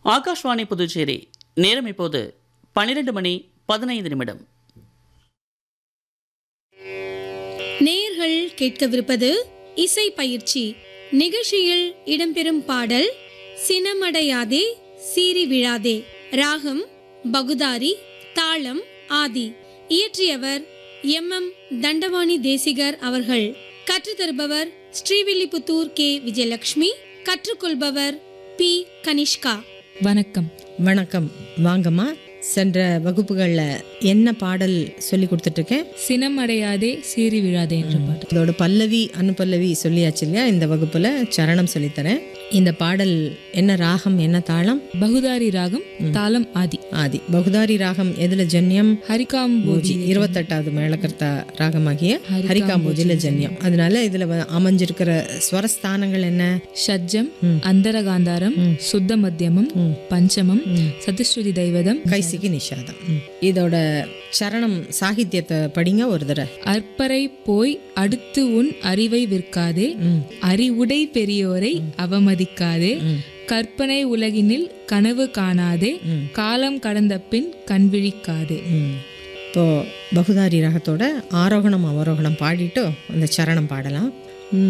ஆகாஷ்வாணி புதுச்சேரி நேரம் இப்போது பன்னிரண்டு மணி பதினைந்து நிமிடம் நேயர்கள் கேட்கவிருப்பது இசை பயிற்சி நிகழ்ச்சியில் இடம்பெறும் பாடல் சினமடையாதே சீறி விழாதே ராகம் பகுதாரி தாளம் ஆதி இயற்றியவர் எம் எம் தண்டவாணி தேசிகர் அவர்கள் கற்றுத்தருபவர் ஸ்ரீவில்லிபுத்தூர் கே விஜயலட்சுமி கற்றுக்கொள்பவர் பி கனிஷ்கா வணக்கம் வணக்கம் வாங்கம்மா சென்ற வகுப்புகளில் என்ன பாடல் சொல்லி கொடுத்துட்ருக்கேன் சினமடையாதே சீறி விழாதே என்ற பாடல் அதோட பல்லவி அனுபல்லவி சொல்லியாச்சு இல்லையா இந்த வகுப்பில் சரணம் சொல்லித்தரேன் இந்த பாடல் என்ன ராகம் என்ன தாளம் பகுதாரி ராகம் தாளம் ஆதி ஆதி பகுதாரி ராகம் எதுல ஜன்யம் ஹரிகாம்போதி பூஜி இருபத்தெட்டாவது மேளகர்த்தா ராகமாகிய ஹரிகாம்போஜில ஜன்யம் அதனால இதுல வ- அமைஞ்சிருக்கிற ஸ்வரஸ்தானங்கள் என்ன ஷட்ஜம் அந்தரகாந்தாரம் சுத்த மத்தியமம் பஞ்சமம் சதுஸ்ருதி தைவதம் கைசிகி நிஷாதம் இதோட சரணம் சாகித்யத்தை படிங்க ஒரு தடவை அற்பரை போய் அடுத்து உன் அறிவை விற்காதே அறிவுடை பெரியோரை அவமதிக்காதே கற்பனை உலகினில் கனவு காணாதே காலம் கடந்த பின் கண்விழிக்காதே ம். இப்போ பகுதாரி ராகத்தோட ஆரோகணம் அவரோகணம் பாடிட்டு அந்த சரணம் பாடலாம்